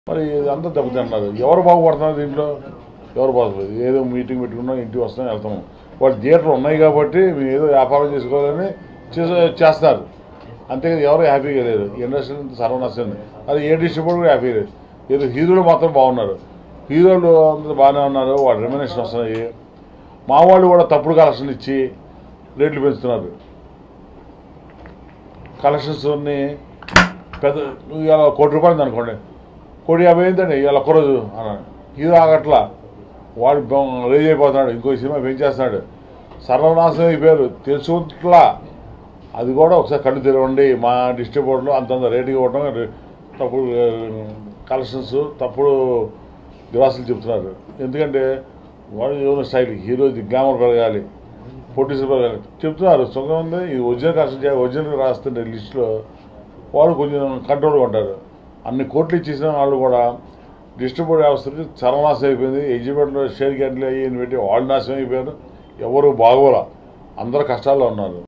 మరి అంతా దెబ్బతింటున్నారు ఎవరు బాగుపడుతున్నారు దీంట్లో ఎవరు బాగుపడలేదు ఏదో మీటింగ్ పెట్టుకున్నాం ఇంటికి వస్తాం వెళ్తాము వాళ్ళు థియేటర్లు ఉన్నాయి కాబట్టి మేము ఏదో వ్యాపారం చేసుకోవాలని చేసే చేస్తారు అంతేకాదు ఎవరు హ్యాపీగా లేరు ఇండస్ట్రీ అంతా సర్వనాశనం అది ఏ డిస్ట్రిబ్యూటర్ కూడా హ్యాపీ లేదు ఏదో హీరోలు మాత్రం బాగున్నారు హీరోలు అందరూ బాగానే ఉన్నారు వాళ్ళ రెమ్యునేషన్ వస్తున్నాయి మా వాళ్ళు కూడా తప్పుడు కలెక్షన్ ఇచ్చి రేట్లు పెంచుతున్నారు కలెక్షన్స్ అన్ని పెద్ద ఇవాళ కోటి రూపాయలు అనుకోండి కోటి యాభై అయిందండి ఇవాళ ఒక్కరోజు అన్నాడు హీరో ఆగట్లా వాడు బొ- రేజ్ అయిపోతున్నాడు ఇంకో సినిమా పెంచేస్తున్నాడు సర్వనాశనం అయిపోయారు తెలుసుట్లా అది కూడా ఒకసారి కళ్ళు తెరవండి మా డిస్ట్రిబ్యూటర్లో అంతంత రేటుకి ఇవ్వడం రే- తప్పుడు కలెక్షన్స్ తప్పుడు దివాసులు చెప్తున్నారు ఎందుకంటే వాడు ఏమైనా స్టైల్ హీరో గ్లామర్ పెరగాలి పొట్టిస్ పెరగాలి చెప్తున్నారు సుఖం ఉంది ఇది ఒరిజినల్ కలెక్షన్ చేయాలి ఒరిజినల్ రాస్తుండే లిస్టులో వాళ్ళు కొంచెం కంట్రోల్గా ఉంటారు అన్ని కోట్లు ఇచ్చేసిన వాళ్ళు కూడా డిస్ట్రిబ్యూటర్ వ్యవస్థకి సర్వనాశనం అయిపోయింది ఎగ్జిబిట్లో షేర్ క్యాన్లు అయ్యి పెట్టి వాళ్ళు నాశనం అయిపోయారు ఎవరు బాగోలా అందరూ కష్టాల్లో ఉన్నారు